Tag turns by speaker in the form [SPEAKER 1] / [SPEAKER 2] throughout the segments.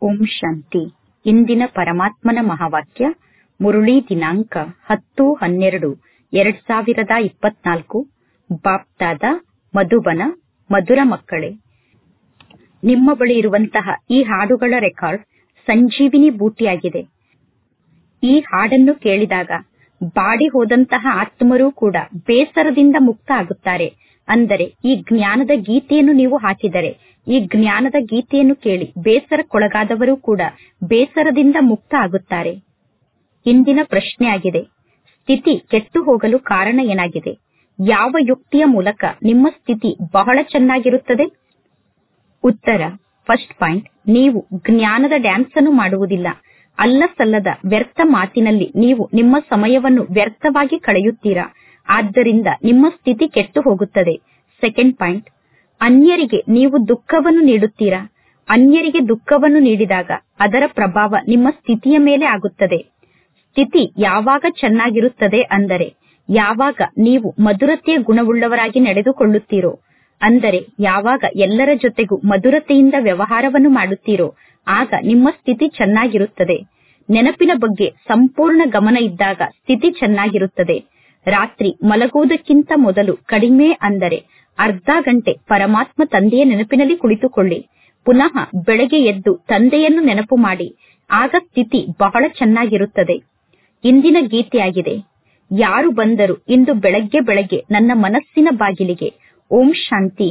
[SPEAKER 1] ಓಂ ಶಾಂತಿ ಇಂದಿನ ಪರಮಾತ್ಮನ ಮಹಾವಾಕ್ಯ ಮುರುಳಿ ದಿನಾಂಕ ಹತ್ತು ಹನ್ನೆರಡು ಎರಡ್ ಸಾವಿರದ ಇಪ್ಪತ್ನಾಲ್ಕು ಬಾಪ್ದಾದ ಮಧುಬನ ಮಧುರ ಮಕ್ಕಳೇ ನಿಮ್ಮ ಬಳಿ ಇರುವಂತಹ ಈ ಹಾಡುಗಳ ರೆಕಾರ್ಡ್ ಸಂಜೀವಿನಿ ಬೂಟಿಯಾಗಿದೆ ಈ ಹಾಡನ್ನು ಕೇಳಿದಾಗ ಬಾಡಿ ಹೋದಂತಹ ಆತ್ಮರೂ ಕೂಡ ಬೇಸರದಿಂದ ಮುಕ್ತ ಆಗುತ್ತಾರೆ ಅಂದರೆ ಈ ಜ್ಞಾನದ ಗೀತೆಯನ್ನು ನೀವು ಹಾಕಿದರೆ ಈ ಜ್ಞಾನದ ಗೀತೆಯನ್ನು ಕೇಳಿ ಬೇಸರಕ್ಕೊಳಗಾದವರು ಕೂಡ ಬೇಸರದಿಂದ ಮುಕ್ತ ಆಗುತ್ತಾರೆ ಇಂದಿನ ಪ್ರಶ್ನೆಯಾಗಿದೆ ಸ್ಥಿತಿ ಕೆಟ್ಟು ಹೋಗಲು ಕಾರಣ ಏನಾಗಿದೆ ಯಾವ ಯುಕ್ತಿಯ ಮೂಲಕ ನಿಮ್ಮ ಸ್ಥಿತಿ ಬಹಳ ಚೆನ್ನಾಗಿರುತ್ತದೆ ಉತ್ತರ ಫಸ್ಟ್ ಪಾಯಿಂಟ್ ನೀವು ಜ್ಞಾನದ ಡ್ಯಾನ್ಸ್ ಅನ್ನು ಮಾಡುವುದಿಲ್ಲ ಅಲ್ಲ ಸಲ್ಲದ ವ್ಯರ್ಥ ಮಾತಿನಲ್ಲಿ ನೀವು ನಿಮ್ಮ ಸಮಯವನ್ನು ವ್ಯರ್ಥವಾಗಿ ಕಳೆಯುತ್ತೀರಾ ಆದ್ದರಿಂದ ನಿಮ್ಮ ಸ್ಥಿತಿ ಕೆಟ್ಟು ಹೋಗುತ್ತದೆ ಸೆಕೆಂಡ್ ಪಾಯಿಂಟ್ ಅನ್ಯರಿಗೆ ನೀವು ದುಃಖವನ್ನು ನೀಡುತ್ತೀರಾ ಅನ್ಯರಿಗೆ ದುಃಖವನ್ನು ನೀಡಿದಾಗ ಅದರ ಪ್ರಭಾವ ನಿಮ್ಮ ಸ್ಥಿತಿಯ ಮೇಲೆ ಆಗುತ್ತದೆ ಸ್ಥಿತಿ ಯಾವಾಗ ಚೆನ್ನಾಗಿರುತ್ತದೆ ಅಂದರೆ ಯಾವಾಗ ನೀವು ಮಧುರತೆಯ ಗುಣವುಳ್ಳವರಾಗಿ ನಡೆದುಕೊಳ್ಳುತ್ತೀರೋ ಅಂದರೆ ಯಾವಾಗ ಎಲ್ಲರ ಜೊತೆಗೂ ಮಧುರತೆಯಿಂದ ವ್ಯವಹಾರವನ್ನು ಮಾಡುತ್ತೀರೋ ಆಗ ನಿಮ್ಮ ಸ್ಥಿತಿ ಚೆನ್ನಾಗಿರುತ್ತದೆ ನೆನಪಿನ ಬಗ್ಗೆ ಸಂಪೂರ್ಣ ಗಮನ ಇದ್ದಾಗ ಸ್ಥಿತಿ ಚೆನ್ನಾಗಿರುತ್ತದೆ ರಾತ್ರಿ ಮಲಗುವುದಕ್ಕಿಂತ ಮೊದಲು ಕಡಿಮೆ ಅಂದರೆ ಅರ್ಧ ಗಂಟೆ ಪರಮಾತ್ಮ ತಂದೆಯ ನೆನಪಿನಲ್ಲಿ ಕುಳಿತುಕೊಳ್ಳಿ ಪುನಃ ಬೆಳಗ್ಗೆ ಎದ್ದು ತಂದೆಯನ್ನು ನೆನಪು ಮಾಡಿ ಆಗ ಸ್ಥಿತಿ ಬಹಳ ಚೆನ್ನಾಗಿರುತ್ತದೆ ಇಂದಿನ ಗೀತೆಯಾಗಿದೆ ಯಾರು ಬಂದರು ಇಂದು ಬೆಳಗ್ಗೆ ಬೆಳಗ್ಗೆ ನನ್ನ ಮನಸ್ಸಿನ ಬಾಗಿಲಿಗೆ ಓಂ ಶಾಂತಿ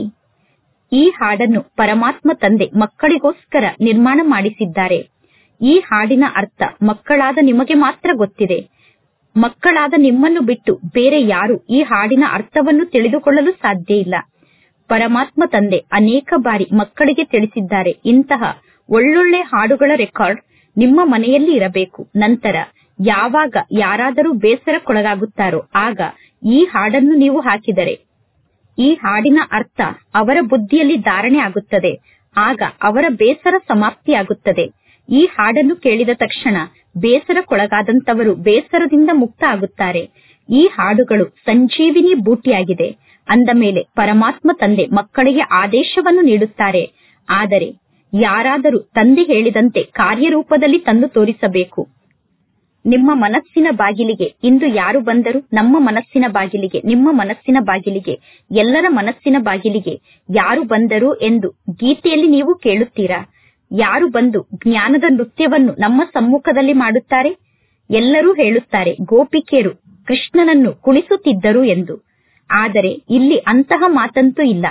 [SPEAKER 1] ಈ ಹಾಡನ್ನು ಪರಮಾತ್ಮ ತಂದೆ ಮಕ್ಕಳಿಗೋಸ್ಕರ ನಿರ್ಮಾಣ ಮಾಡಿಸಿದ್ದಾರೆ ಈ ಹಾಡಿನ ಅರ್ಥ ಮಕ್ಕಳಾದ ನಿಮಗೆ ಮಾತ್ರ ಗೊತ್ತಿದೆ ಮಕ್ಕಳಾದ ನಿಮ್ಮನ್ನು ಬಿಟ್ಟು ಬೇರೆ ಯಾರು ಈ ಹಾಡಿನ ಅರ್ಥವನ್ನು ತಿಳಿದುಕೊಳ್ಳಲು ಸಾಧ್ಯ ಇಲ್ಲ ಪರಮಾತ್ಮ ತಂದೆ ಅನೇಕ ಬಾರಿ ಮಕ್ಕಳಿಗೆ ತಿಳಿಸಿದ್ದಾರೆ ಇಂತಹ ಒಳ್ಳೊಳ್ಳೆ ಹಾಡುಗಳ ರೆಕಾರ್ಡ್ ನಿಮ್ಮ ಮನೆಯಲ್ಲಿ ಇರಬೇಕು ನಂತರ ಯಾವಾಗ ಯಾರಾದರೂ ಬೇಸರಕ್ಕೊಳಗಾಗುತ್ತಾರೋ ಆಗ ಈ ಹಾಡನ್ನು ನೀವು ಹಾಕಿದರೆ ಈ ಹಾಡಿನ ಅರ್ಥ ಅವರ ಬುದ್ಧಿಯಲ್ಲಿ ಧಾರಣೆ ಆಗುತ್ತದೆ ಆಗ ಅವರ ಬೇಸರ ಸಮಾಪ್ತಿಯಾಗುತ್ತದೆ ಈ ಹಾಡನ್ನು ಕೇಳಿದ ತಕ್ಷಣ ಬೇಸರಕ್ಕೊಳಗಾದಂತವರು ಬೇಸರದಿಂದ ಮುಕ್ತ ಆಗುತ್ತಾರೆ ಈ ಹಾಡುಗಳು ಸಂಜೀವಿನಿ ಬೂಟಿಯಾಗಿದೆ ಅಂದ ಮೇಲೆ ಪರಮಾತ್ಮ ತಂದೆ ಮಕ್ಕಳಿಗೆ ಆದೇಶವನ್ನು ನೀಡುತ್ತಾರೆ ಆದರೆ ಯಾರಾದರೂ ತಂದೆ ಹೇಳಿದಂತೆ ಕಾರ್ಯರೂಪದಲ್ಲಿ ತಂದು ತೋರಿಸಬೇಕು ನಿಮ್ಮ ಮನಸ್ಸಿನ ಬಾಗಿಲಿಗೆ ಇಂದು ಯಾರು ಬಂದರು ನಮ್ಮ ಮನಸ್ಸಿನ ಬಾಗಿಲಿಗೆ ನಿಮ್ಮ ಮನಸ್ಸಿನ ಬಾಗಿಲಿಗೆ ಎಲ್ಲರ ಮನಸ್ಸಿನ ಬಾಗಿಲಿಗೆ ಯಾರು ಬಂದರು ಎಂದು ಗೀತೆಯಲ್ಲಿ ನೀವು ಕೇಳುತ್ತೀರಾ ಯಾರು ಬಂದು ಜ್ಞಾನದ ನೃತ್ಯವನ್ನು ನಮ್ಮ ಸಮ್ಮುಖದಲ್ಲಿ ಮಾಡುತ್ತಾರೆ ಎಲ್ಲರೂ ಹೇಳುತ್ತಾರೆ ಗೋಪಿಕೆಯರು ಕೃಷ್ಣನನ್ನು ಕುಣಿಸುತ್ತಿದ್ದರು ಎಂದು ಆದರೆ ಇಲ್ಲಿ ಅಂತಹ ಮಾತಂತೂ ಇಲ್ಲ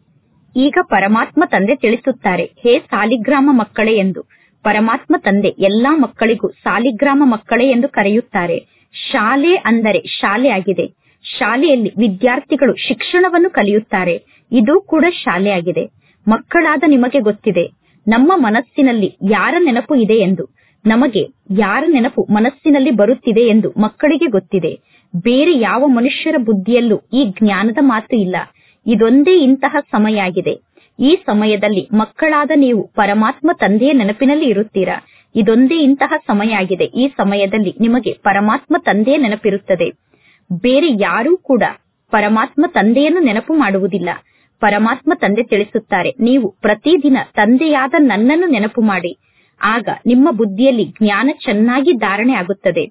[SPEAKER 1] ಈಗ ಪರಮಾತ್ಮ ತಂದೆ ತಿಳಿಸುತ್ತಾರೆ ಹೇ ಸಾಲಿಗ್ರಾಮ ಮಕ್ಕಳೇ ಎಂದು ಪರಮಾತ್ಮ ತಂದೆ ಎಲ್ಲಾ ಮಕ್ಕಳಿಗೂ ಸಾಲಿಗ್ರಾಮ ಮಕ್ಕಳೇ ಎಂದು ಕರೆಯುತ್ತಾರೆ ಶಾಲೆ ಅಂದರೆ ಶಾಲೆ ಆಗಿದೆ ಶಾಲೆಯಲ್ಲಿ ವಿದ್ಯಾರ್ಥಿಗಳು ಶಿಕ್ಷಣವನ್ನು ಕಲಿಯುತ್ತಾರೆ ಇದು ಕೂಡ ಶಾಲೆಯಾಗಿದೆ ಮಕ್ಕಳಾದ ನಿಮಗೆ ಗೊತ್ತಿದೆ ನಮ್ಮ ಮನಸ್ಸಿನಲ್ಲಿ ಯಾರ ನೆನಪು ಇದೆ ಎಂದು ನಮಗೆ ಯಾರ ನೆನಪು ಮನಸ್ಸಿನಲ್ಲಿ ಬರುತ್ತಿದೆ ಎಂದು ಮಕ್ಕಳಿಗೆ ಗೊತ್ತಿದೆ ಬೇರೆ ಯಾವ ಮನುಷ್ಯರ ಬುದ್ಧಿಯಲ್ಲೂ ಈ ಜ್ಞಾನದ ಮಾತು ಇಲ್ಲ ಇದೊಂದೇ ಇಂತಹ ಸಮಯ ಆಗಿದೆ ಈ ಸಮಯದಲ್ಲಿ ಮಕ್ಕಳಾದ ನೀವು ಪರಮಾತ್ಮ ತಂದೆಯ ನೆನಪಿನಲ್ಲಿ ಇರುತ್ತೀರಾ ಇದೊಂದೇ ಇಂತಹ ಸಮಯ ಆಗಿದೆ ಈ ಸಮಯದಲ್ಲಿ ನಿಮಗೆ ಪರಮಾತ್ಮ ತಂದೆಯ ನೆನಪಿರುತ್ತದೆ ಬೇರೆ ಯಾರೂ ಕೂಡ ಪರಮಾತ್ಮ ತಂದೆಯನ್ನು ನೆನಪು ಮಾಡುವುದಿಲ್ಲ ಪರಮಾತ್ಮ ತಂದೆ ತಿಳಿಸುತ್ತಾರೆ ನೀವು ಪ್ರತಿದಿನ ತಂದೆಯಾದ ನನ್ನನ್ನು ನೆನಪು ಮಾಡಿ ಆಗ ನಿಮ್ಮ ಬುದ್ಧಿಯಲ್ಲಿ ಜ್ಞಾನ ಚೆನ್ನಾಗಿ ಧಾರಣೆ ಆಗುತ್ತದೆ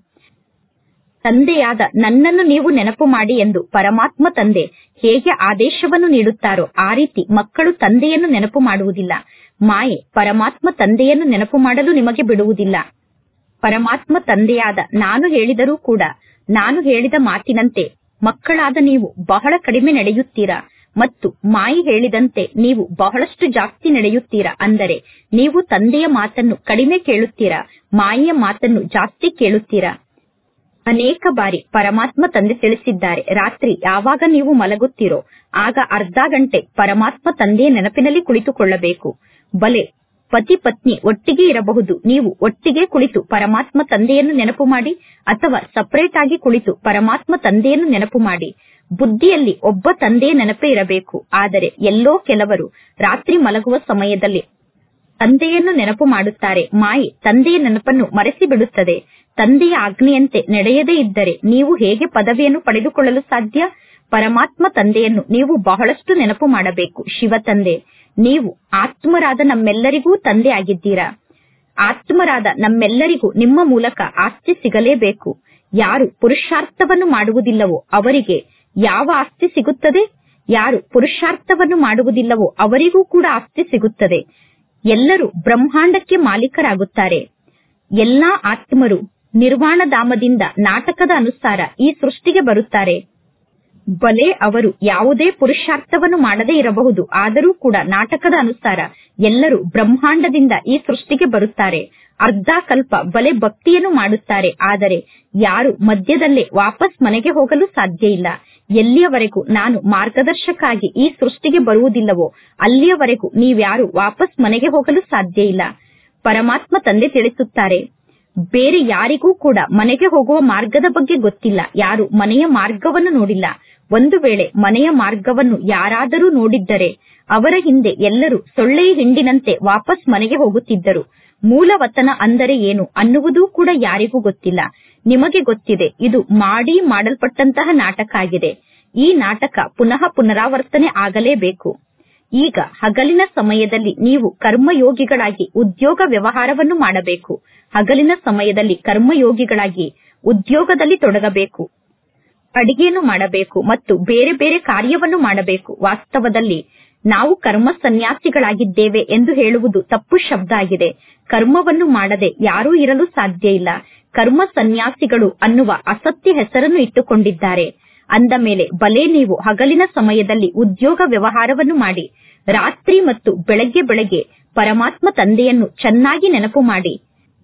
[SPEAKER 1] ತಂದೆಯಾದ ನನ್ನನ್ನು ನೀವು ನೆನಪು ಮಾಡಿ ಎಂದು ಪರಮಾತ್ಮ ತಂದೆ ಹೇಗೆ ಆದೇಶವನ್ನು ನೀಡುತ್ತಾರೋ ಆ ರೀತಿ ಮಕ್ಕಳು ತಂದೆಯನ್ನು ನೆನಪು ಮಾಡುವುದಿಲ್ಲ ಮಾಯೆ ಪರಮಾತ್ಮ ತಂದೆಯನ್ನು ನೆನಪು ಮಾಡಲು ನಿಮಗೆ ಬಿಡುವುದಿಲ್ಲ ಪರಮಾತ್ಮ ತಂದೆಯಾದ ನಾನು ಹೇಳಿದರೂ ಕೂಡ ನಾನು ಹೇಳಿದ ಮಾತಿನಂತೆ ಮಕ್ಕಳಾದ ನೀವು ಬಹಳ ಕಡಿಮೆ ನಡೆಯುತ್ತೀರಾ ಮತ್ತು ಮಾಯಿ ಹೇಳಿದಂತೆ ನೀವು ಬಹಳಷ್ಟು ಜಾಸ್ತಿ ನಡೆಯುತ್ತೀರಾ ಅಂದರೆ ನೀವು ತಂದೆಯ ಮಾತನ್ನು ಕಡಿಮೆ ಕೇಳುತ್ತೀರಾ ಮಾಯಿಯ ಮಾತನ್ನು ಜಾಸ್ತಿ ಕೇಳುತ್ತೀರಾ ಅನೇಕ ಬಾರಿ ಪರಮಾತ್ಮ ತಂದೆ ತಿಳಿಸಿದ್ದಾರೆ ರಾತ್ರಿ ಯಾವಾಗ ನೀವು ಮಲಗುತ್ತೀರೋ ಆಗ ಅರ್ಧ ಗಂಟೆ ಪರಮಾತ್ಮ ತಂದೆಯ ನೆನಪಿನಲ್ಲಿ ಕುಳಿತುಕೊಳ್ಳಬೇಕು ಬಲೆ ಪತಿ ಪತ್ನಿ ಒಟ್ಟಿಗೆ ಇರಬಹುದು ನೀವು ಒಟ್ಟಿಗೆ ಕುಳಿತು ಪರಮಾತ್ಮ ತಂದೆಯನ್ನು ನೆನಪು ಮಾಡಿ ಅಥವಾ ಸಪರೇಟ್ ಆಗಿ ಕುಳಿತು ಪರಮಾತ್ಮ ತಂದೆಯನ್ನು ನೆನಪು ಮಾಡಿ ಬುದ್ಧಿಯಲ್ಲಿ ಒಬ್ಬ ತಂದೆಯ ನೆನಪೇ ಇರಬೇಕು ಆದರೆ ಎಲ್ಲೋ ಕೆಲವರು ರಾತ್ರಿ ಮಲಗುವ ಸಮಯದಲ್ಲಿ ತಂದೆಯನ್ನು ನೆನಪು ಮಾಡುತ್ತಾರೆ ಮಾಯೆ ತಂದೆಯ ನೆನಪನ್ನು ಮರೆಸಿ ಬಿಡುತ್ತದೆ ತಂದೆಯ ಆಜ್ಞೆಯಂತೆ ನಡೆಯದೇ ಇದ್ದರೆ ನೀವು ಹೇಗೆ ಪದವಿಯನ್ನು ಪಡೆದುಕೊಳ್ಳಲು ಸಾಧ್ಯ ಪರಮಾತ್ಮ ತಂದೆಯನ್ನು ನೀವು ಬಹಳಷ್ಟು ನೆನಪು ಮಾಡಬೇಕು ಶಿವ ತಂದೆ ನೀವು ಆತ್ಮರಾದ ನಮ್ಮೆಲ್ಲರಿಗೂ ತಂದೆ ಆಗಿದ್ದೀರಾ ಆತ್ಮರಾದ ನಮ್ಮೆಲ್ಲರಿಗೂ ನಿಮ್ಮ ಮೂಲಕ ಆಸ್ತಿ ಸಿಗಲೇಬೇಕು ಯಾರು ಪುರುಷಾರ್ಥವನ್ನು ಮಾಡುವುದಿಲ್ಲವೋ ಅವರಿಗೆ ಯಾವ ಆಸ್ತಿ ಸಿಗುತ್ತದೆ ಯಾರು ಪುರುಷಾರ್ಥವನ್ನು ಮಾಡುವುದಿಲ್ಲವೋ ಅವರಿಗೂ ಕೂಡ ಆಸ್ತಿ ಸಿಗುತ್ತದೆ ಎಲ್ಲರೂ ಬ್ರಹ್ಮಾಂಡಕ್ಕೆ ಮಾಲೀಕರಾಗುತ್ತಾರೆ ಎಲ್ಲಾ ಆತ್ಮರು ನಿರ್ವಾಣಧಾಮದಿಂದ ನಾಟಕದ ಅನುಸಾರ ಈ ಸೃಷ್ಟಿಗೆ ಬರುತ್ತಾರೆ ಬಲೆ ಅವರು ಯಾವುದೇ ಪುರುಷಾರ್ಥವನ್ನು ಮಾಡದೇ ಇರಬಹುದು ಆದರೂ ಕೂಡ ನಾಟಕದ ಅನುಸಾರ ಎಲ್ಲರೂ ಬ್ರಹ್ಮಾಂಡದಿಂದ ಈ ಸೃಷ್ಟಿಗೆ ಬರುತ್ತಾರೆ ಅರ್ಧ ಕಲ್ಪ ಬಲೆ ಭಕ್ತಿಯನ್ನು ಮಾಡುತ್ತಾರೆ ಆದರೆ ಯಾರು ಮಧ್ಯದಲ್ಲೇ ವಾಪಸ್ ಮನೆಗೆ ಹೋಗಲು ಸಾಧ್ಯ ಇಲ್ಲ ಎಲ್ಲಿಯವರೆಗೂ ನಾನು ಮಾರ್ಗದರ್ಶಕ ಆಗಿ ಈ ಸೃಷ್ಟಿಗೆ ಬರುವುದಿಲ್ಲವೋ ಅಲ್ಲಿಯವರೆಗೂ ನೀವ್ಯಾರು ವಾಪಸ್ ಮನೆಗೆ ಹೋಗಲು ಸಾಧ್ಯ ಇಲ್ಲ ಪರಮಾತ್ಮ ತಂದೆ ತಿಳಿಸುತ್ತಾರೆ ಬೇರೆ ಯಾರಿಗೂ ಕೂಡ ಮನೆಗೆ ಹೋಗುವ ಮಾರ್ಗದ ಬಗ್ಗೆ ಗೊತ್ತಿಲ್ಲ ಯಾರು ಮನೆಯ ಮಾರ್ಗವನ್ನು ನೋಡಿಲ್ಲ ಒಂದು ವೇಳೆ ಮನೆಯ ಮಾರ್ಗವನ್ನು ಯಾರಾದರೂ ನೋಡಿದ್ದರೆ ಅವರ ಹಿಂದೆ ಎಲ್ಲರೂ ಸೊಳ್ಳೆಯ ಹಿಂಡಿನಂತೆ ವಾಪಸ್ ಮನೆಗೆ ಹೋಗುತ್ತಿದ್ದರು ಮೂಲವತನ ಅಂದರೆ ಏನು ಅನ್ನುವುದೂ ಕೂಡ ಯಾರಿಗೂ ಗೊತ್ತಿಲ್ಲ ನಿಮಗೆ ಗೊತ್ತಿದೆ ಇದು ಮಾಡಿ ಮಾಡಲ್ಪಟ್ಟಂತಹ ನಾಟಕ ಆಗಿದೆ ಈ ನಾಟಕ ಪುನಃ ಪುನರಾವರ್ತನೆ ಆಗಲೇಬೇಕು ಈಗ ಹಗಲಿನ ಸಮಯದಲ್ಲಿ ನೀವು ಕರ್ಮಯೋಗಿಗಳಾಗಿ ಉದ್ಯೋಗ ವ್ಯವಹಾರವನ್ನು ಮಾಡಬೇಕು ಹಗಲಿನ ಸಮಯದಲ್ಲಿ ಕರ್ಮಯೋಗಿಗಳಾಗಿ ಉದ್ಯೋಗದಲ್ಲಿ ತೊಡಗಬೇಕು ಅಡಿಗೆಯನ್ನು ಮಾಡಬೇಕು ಮತ್ತು ಬೇರೆ ಬೇರೆ ಕಾರ್ಯವನ್ನು ಮಾಡಬೇಕು ವಾಸ್ತವದಲ್ಲಿ ನಾವು ಕರ್ಮ ಸನ್ಯಾಸಿಗಳಾಗಿದ್ದೇವೆ ಎಂದು ಹೇಳುವುದು ತಪ್ಪು ಶಬ್ದ ಆಗಿದೆ ಕರ್ಮವನ್ನು ಮಾಡದೆ ಯಾರೂ ಇರಲು ಸಾಧ್ಯ ಇಲ್ಲ ಕರ್ಮ ಸನ್ಯಾಸಿಗಳು ಅನ್ನುವ ಅಸತ್ಯ ಹೆಸರನ್ನು ಇಟ್ಟುಕೊಂಡಿದ್ದಾರೆ ಅಂದ ಮೇಲೆ ಬಲೆ ನೀವು ಹಗಲಿನ ಸಮಯದಲ್ಲಿ ಉದ್ಯೋಗ ವ್ಯವಹಾರವನ್ನು ಮಾಡಿ ರಾತ್ರಿ ಮತ್ತು ಬೆಳಗ್ಗೆ ಬೆಳಗ್ಗೆ ಪರಮಾತ್ಮ ತಂದೆಯನ್ನು ಚೆನ್ನಾಗಿ ನೆನಪು ಮಾಡಿ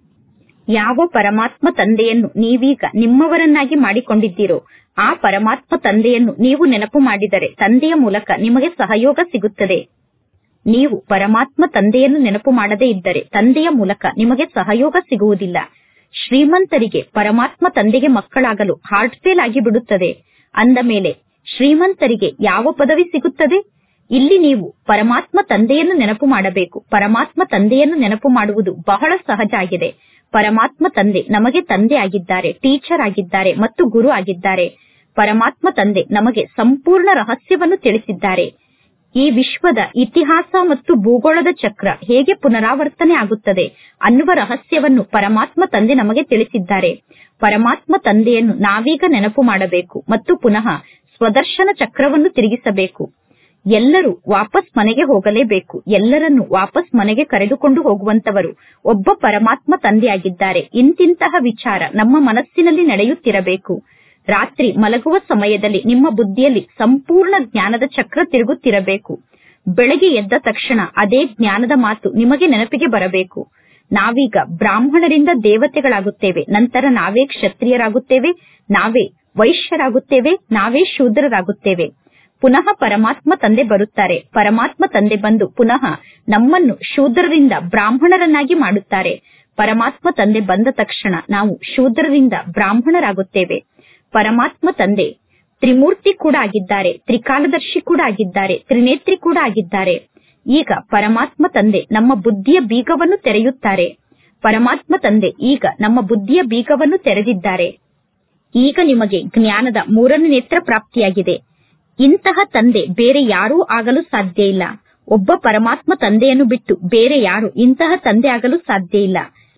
[SPEAKER 1] ಯಾವ ಪರಮಾತ್ಮ ತಂದೆಯನ್ನು ನೀವೀಗ ನಿಮ್ಮವರನ್ನಾಗಿ ಮಾಡಿಕೊಂಡಿದ್ದೀರೋ ಆ ಪರಮಾತ್ಮ ತಂದೆಯನ್ನು ನೀವು ನೆನಪು ಮಾಡಿದರೆ ತಂದೆಯ ಮೂಲಕ ನಿಮಗೆ ಸಹಯೋಗ ಸಿಗುತ್ತದೆ ನೀವು ಪರಮಾತ್ಮ ತಂದೆಯನ್ನು ನೆನಪು ಮಾಡದೇ ಇದ್ದರೆ ತಂದೆಯ ಮೂಲಕ ನಿಮಗೆ ಸಹಯೋಗ ಸಿಗುವುದಿಲ್ಲ ಶ್ರೀಮಂತರಿಗೆ ಪರಮಾತ್ಮ ತಂದೆಗೆ ಮಕ್ಕಳಾಗಲು ಹಾರ್ಟ್ ಫೇಲ್ ಆಗಿ ಬಿಡುತ್ತದೆ ಅಂದ ಮೇಲೆ ಶ್ರೀಮಂತರಿಗೆ ಯಾವ ಪದವಿ ಸಿಗುತ್ತದೆ ಇಲ್ಲಿ ನೀವು ಪರಮಾತ್ಮ ತಂದೆಯನ್ನು ನೆನಪು ಮಾಡಬೇಕು ಪರಮಾತ್ಮ ತಂದೆಯನ್ನು ನೆನಪು ಮಾಡುವುದು ಬಹಳ ಸಹಜ ಆಗಿದೆ ಪರಮಾತ್ಮ ತಂದೆ ನಮಗೆ ತಂದೆ ಆಗಿದ್ದಾರೆ ಟೀಚರ್ ಆಗಿದ್ದಾರೆ ಮತ್ತು ಗುರು ಆಗಿದ್ದಾರೆ ಪರಮಾತ್ಮ ತಂದೆ ನಮಗೆ ಸಂಪೂರ್ಣ ರಹಸ್ಯವನ್ನು ತಿಳಿಸಿದ್ದಾರೆ ಈ ವಿಶ್ವದ ಇತಿಹಾಸ ಮತ್ತು ಭೂಗೋಳದ ಚಕ್ರ ಹೇಗೆ ಪುನರಾವರ್ತನೆ ಆಗುತ್ತದೆ ಅನ್ನುವ ರಹಸ್ಯವನ್ನು ಪರಮಾತ್ಮ ತಂದೆ ನಮಗೆ ತಿಳಿಸಿದ್ದಾರೆ ಪರಮಾತ್ಮ ತಂದೆಯನ್ನು ನಾವೀಗ ನೆನಪು ಮಾಡಬೇಕು ಮತ್ತು ಪುನಃ ಸ್ವದರ್ಶನ ಚಕ್ರವನ್ನು ತಿರುಗಿಸಬೇಕು ಎಲ್ಲರೂ ವಾಪಸ್ ಮನೆಗೆ ಹೋಗಲೇಬೇಕು ಎಲ್ಲರನ್ನು ವಾಪಸ್ ಮನೆಗೆ ಕರೆದುಕೊಂಡು ಹೋಗುವಂತವರು ಒಬ್ಬ ಪರಮಾತ್ಮ ತಂದೆಯಾಗಿದ್ದಾರೆ ಇಂತಿಂತಹ ವಿಚಾರ ನಮ್ಮ ಮನಸ್ಸಿನಲ್ಲಿ ನಡೆಯುತ್ತಿರಬೇಕು ರಾತ್ರಿ ಮಲಗುವ ಸಮಯದಲ್ಲಿ ನಿಮ್ಮ ಬುದ್ಧಿಯಲ್ಲಿ ಸಂಪೂರ್ಣ ಜ್ಞಾನದ ಚಕ್ರ ತಿರುಗುತ್ತಿರಬೇಕು ಬೆಳಗ್ಗೆ ಎದ್ದ ತಕ್ಷಣ ಅದೇ ಜ್ಞಾನದ ಮಾತು ನಿಮಗೆ ನೆನಪಿಗೆ ಬರಬೇಕು ನಾವೀಗ ಬ್ರಾಹ್ಮಣರಿಂದ ದೇವತೆಗಳಾಗುತ್ತೇವೆ ನಂತರ ನಾವೇ ಕ್ಷತ್ರಿಯರಾಗುತ್ತೇವೆ ನಾವೇ ವೈಶ್ಯರಾಗುತ್ತೇವೆ ನಾವೇ ಶೂದ್ರರಾಗುತ್ತೇವೆ ಪುನಃ ಪರಮಾತ್ಮ ತಂದೆ ಬರುತ್ತಾರೆ ಪರಮಾತ್ಮ ತಂದೆ ಬಂದು ಪುನಃ ನಮ್ಮನ್ನು ಶೂದ್ರರಿಂದ ಬ್ರಾಹ್ಮಣರನ್ನಾಗಿ ಮಾಡುತ್ತಾರೆ ಪರಮಾತ್ಮ ತಂದೆ ಬಂದ ತಕ್ಷಣ ನಾವು ಶೂದ್ರರಿಂದ ಬ್ರಾಹ್ಮಣರಾಗುತ್ತೇವೆ ಪರಮಾತ್ಮ ತಂದೆ ತ್ರಿಮೂರ್ತಿ ಕೂಡ ಆಗಿದ್ದಾರೆ ತ್ರಿಕಾಲದರ್ಶಿ ಕೂಡ ಆಗಿದ್ದಾರೆ ತ್ರಿನೇತ್ರಿ ಕೂಡ ಆಗಿದ್ದಾರೆ ಈಗ ಪರಮಾತ್ಮ ತಂದೆ ನಮ್ಮ ಬುದ್ಧಿಯ ಬೀಗವನ್ನು ತೆರೆಯುತ್ತಾರೆ ಪರಮಾತ್ಮ ತಂದೆ ಈಗ ನಮ್ಮ ಬುದ್ಧಿಯ ಬೀಗವನ್ನು ತೆರೆದಿದ್ದಾರೆ ಈಗ ನಿಮಗೆ ಜ್ಞಾನದ ಮೂರನೇ ನೇತ್ರ ಪ್ರಾಪ್ತಿಯಾಗಿದೆ ಇಂತಹ ತಂದೆ ಬೇರೆ ಯಾರೂ ಆಗಲು ಸಾಧ್ಯ ಇಲ್ಲ ಒಬ್ಬ ಪರಮಾತ್ಮ ತಂದೆಯನ್ನು ಬಿಟ್ಟು ಬೇರೆ ಯಾರು ಇಂತಹ ತಂದೆ ಆಗಲು ಸಾಧ್ಯ ಇಲ್ಲ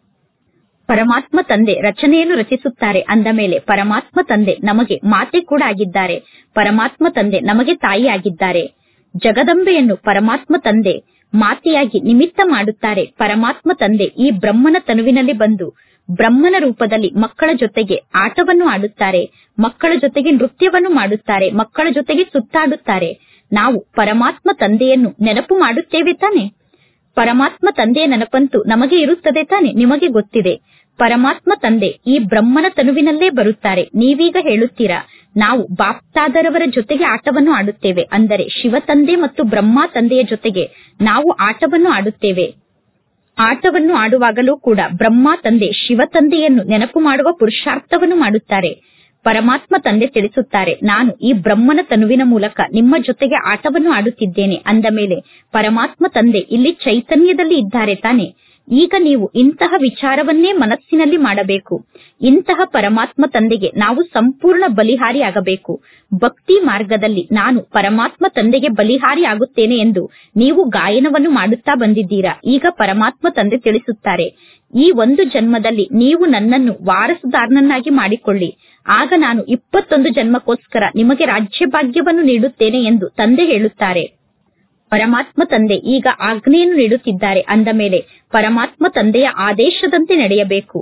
[SPEAKER 1] ಪರಮಾತ್ಮ ತಂದೆ ರಚನೆಯನ್ನು ರಚಿಸುತ್ತಾರೆ ಅಂದ ಮೇಲೆ ಪರಮಾತ್ಮ ತಂದೆ ನಮಗೆ ಮಾತೆ ಕೂಡ ಆಗಿದ್ದಾರೆ ಪರಮಾತ್ಮ ತಂದೆ ನಮಗೆ ತಾಯಿ ಆಗಿದ್ದಾರೆ ಜಗದಂಬೆಯನ್ನು ಪರಮಾತ್ಮ ತಂದೆ ಮಾತೆಯಾಗಿ ನಿಮಿತ್ತ ಮಾಡುತ್ತಾರೆ ಪರಮಾತ್ಮ ತಂದೆ ಈ ಬ್ರಹ್ಮನ ತನುವಿನಲ್ಲಿ ಬಂದು ಬ್ರಹ್ಮನ ರೂಪದಲ್ಲಿ ಮಕ್ಕಳ ಜೊತೆಗೆ ಆಟವನ್ನು ಆಡುತ್ತಾರೆ ಮಕ್ಕಳ ಜೊತೆಗೆ ನೃತ್ಯವನ್ನು ಮಾಡುತ್ತಾರೆ ಮಕ್ಕಳ ಜೊತೆಗೆ ಸುತ್ತಾಡುತ್ತಾರೆ ನಾವು ಪರಮಾತ್ಮ ತಂದೆಯನ್ನು ನೆನಪು ಮಾಡುತ್ತೇವೆ ತಾನೆ ಪರಮಾತ್ಮ ತಂದೆಯ ನೆನಪಂತೂ ನಮಗೆ ಇರುತ್ತದೆ ತಾನೆ ನಿಮಗೆ ಗೊತ್ತಿದೆ ಪರಮಾತ್ಮ ತಂದೆ ಈ ಬ್ರಹ್ಮನ ತನುವಿನಲ್ಲೇ ಬರುತ್ತಾರೆ ನೀವೀಗ ಹೇಳುತ್ತೀರಾ ನಾವು ಬಾಪ್ತಾದರವರ ಜೊತೆಗೆ ಆಟವನ್ನು ಆಡುತ್ತೇವೆ ಅಂದರೆ ಶಿವ ತಂದೆ ಮತ್ತು ಬ್ರಹ್ಮ ತಂದೆಯ ಜೊತೆಗೆ ನಾವು ಆಟವನ್ನು ಆಡುತ್ತೇವೆ ಆಟವನ್ನು ಆಡುವಾಗಲೂ ಕೂಡ ಬ್ರಹ್ಮ ತಂದೆ ಶಿವ ತಂದೆಯನ್ನು ನೆನಪು ಮಾಡುವ ಪುರುಷಾರ್ಥವನ್ನು ಮಾಡುತ್ತಾರೆ ಪರಮಾತ್ಮ ತಂದೆ ತಿಳಿಸುತ್ತಾರೆ ನಾನು ಈ ಬ್ರಹ್ಮನ ತನುವಿನ ಮೂಲಕ ನಿಮ್ಮ ಜೊತೆಗೆ ಆಟವನ್ನು ಆಡುತ್ತಿದ್ದೇನೆ ಅಂದ ಮೇಲೆ ಪರಮಾತ್ಮ ತಂದೆ ಇಲ್ಲಿ ಚೈತನ್ಯದಲ್ಲಿ ಇದ್ದಾರೆ ತಾನೆ ಈಗ ನೀವು ಇಂತಹ ವಿಚಾರವನ್ನೇ ಮನಸ್ಸಿನಲ್ಲಿ ಮಾಡಬೇಕು ಇಂತಹ ಪರಮಾತ್ಮ ತಂದೆಗೆ ನಾವು ಸಂಪೂರ್ಣ ಬಲಿಹಾರಿ ಆಗಬೇಕು ಭಕ್ತಿ ಮಾರ್ಗದಲ್ಲಿ ನಾನು ಪರಮಾತ್ಮ ತಂದೆಗೆ ಬಲಿಹಾರಿ ಆಗುತ್ತೇನೆ ಎಂದು ನೀವು ಗಾಯನವನ್ನು ಮಾಡುತ್ತಾ ಬಂದಿದ್ದೀರಾ ಈಗ ಪರಮಾತ್ಮ ತಂದೆ ತಿಳಿಸುತ್ತಾರೆ ಈ ಒಂದು ಜನ್ಮದಲ್ಲಿ ನೀವು ನನ್ನನ್ನು ವಾರಸುದಾರನನ್ನಾಗಿ ಮಾಡಿಕೊಳ್ಳಿ ಆಗ ನಾನು ಇಪ್ಪತ್ತೊಂದು ಜನ್ಮಕ್ಕೋಸ್ಕರ ನಿಮಗೆ ರಾಜ್ಯಭಾಗ್ಯವನ್ನು ನೀಡುತ್ತೇನೆ ಎಂದು ತಂದೆ ಹೇಳುತ್ತಾರೆ ಪರಮಾತ್ಮ ತಂದೆ ಈಗ ಆಜ್ಞೆಯನ್ನು ನೀಡುತ್ತಿದ್ದಾರೆ ಅಂದ ಮೇಲೆ ಪರಮಾತ್ಮ ತಂದೆಯ ಆದೇಶದಂತೆ ನಡೆಯಬೇಕು